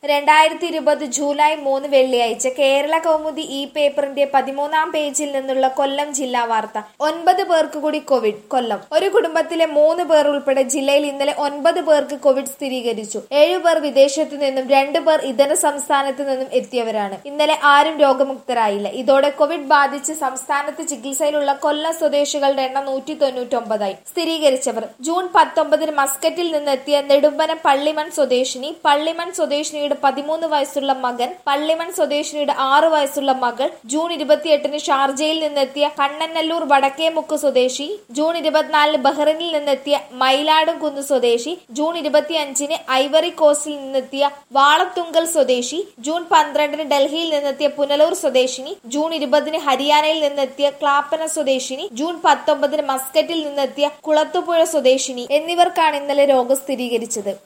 രണ്ടായിരത്തി ഇരുപത് ജൂലൈ മൂന്ന് വെള്ളിയാഴ്ച കേരള കൗമുദി ഈ പേപ്പറിന്റെ പതിമൂന്നാം പേജിൽ നിന്നുള്ള കൊല്ലം ജില്ലാ വാർത്ത ഒൻപത് പേർക്ക് കൂടി കോവിഡ് കൊല്ലം ഒരു കുടുംബത്തിലെ മൂന്ന് പേർ ഉൾപ്പെടെ ജില്ലയിൽ ഇന്നലെ ഒൻപത് പേർക്ക് കോവിഡ് സ്ഥിരീകരിച്ചു ഏഴു പേർ വിദേശത്തു നിന്നും രണ്ടു പേർ ഇതര സംസ്ഥാനത്ത് നിന്നും എത്തിയവരാണ് ഇന്നലെ ആരും രോഗമുക്തരായില്ല ഇതോടെ കോവിഡ് ബാധിച്ച് സംസ്ഥാനത്ത് ചികിത്സയിലുള്ള കൊല്ലം സ്വദേശികളുടെ എണ്ണം നൂറ്റി തൊണ്ണൂറ്റൊമ്പതായി സ്ഥിരീകരിച്ചവർ ജൂൺ പത്തൊമ്പതിന് മസ്കറ്റിൽ നിന്നെത്തിയ നെടുമ്പനം പള്ളിമൺ സ്വദേശിനി പള്ളിമൺ സ്വദേശിനിയുടെ പതിമൂന്ന് വയസ്സുള്ള മകൻ പള്ളിമൺ സ്വദേശിനിയുടെ ആറ് വയസ്സുള്ള മകൾ ജൂൺ ഇരുപത്തിയെട്ടിന് ഷാർജയിൽ നിന്നെത്തിയ കണ്ണനല്ലൂർ വടക്കേമുക്ക് സ്വദേശി ജൂൺ ഇരുപത്തിനാലിന് ബഹ്റിനിൽ നിന്നെത്തിയ മയിലാടും കുന്ന് സ്വദേശി ജൂൺ ഇരുപത്തിയഞ്ചിന് ഐവറി കോസ്റ്റിൽ നിന്നെത്തിയ വാളത്തുങ്കൽ സ്വദേശി ജൂൺ പന്ത്രണ്ടിന് ഡൽഹിയിൽ നിന്നെത്തിയ പുനലൂർ സ്വദേശിനി ജൂൺ ഇരുപതിന് ഹരിയാനയിൽ നിന്നെത്തിയ ക്ലാപ്പന സ്വദേശിനി ജൂൺ പത്തൊമ്പതിന് മസ്കറ്റിൽ നിന്നെത്തിയ കുളത്തുപുഴ സ്വദേശിനി എന്നിവർക്കാണ് ഇന്നലെ രോഗം സ്ഥിരീകരിച്ചത്